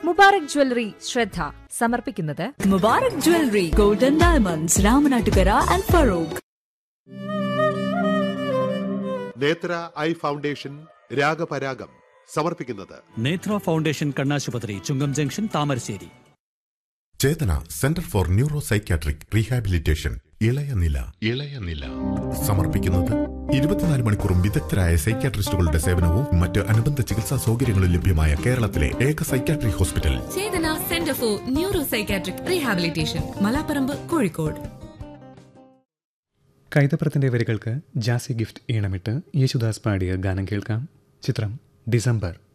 Mubarak jewellery ശ്രദ്ധ സമർപ്പിക്കുന്നത് Mubarak Jewelry, Golden Diamonds, Ramanattukara and Farouk. Nethra eye foundation Ragaparagam സമർപ്പിക്കുന്നത് Nethra foundation കണ്ണാശുപത്രി Chungam junction Thamarassery Chethana centre for neuro psychiatric rehabilitation ഇളയ നില ഇളയ നില സമർപ്പിക്കുന്നത് ഇരുപത്തിനാല് മണിക്കൂറും വിദഗ്ധരായ സൈക്യാട്രിസ്റ്റുകളുടെ സേവനവും മറ്റ് അനുബന്ധ ചികിത്സാ സൗകര്യങ്ങളും ലഭ്യമായ കേരളത്തിലെ ഏക psychiatry hospital Chethana centre for neuro psychiatric rehabilitation Malaparamba Kozhikode കൈതപ്രത്തിന്റെ വരികൾക്ക് ജാസി ഗിഫ്റ്റ് ഈണമിട്ട് യേശുദാസ് പാടിയ ഗാനം കേൾക്കാം ചിത്രം ഡിസംബർ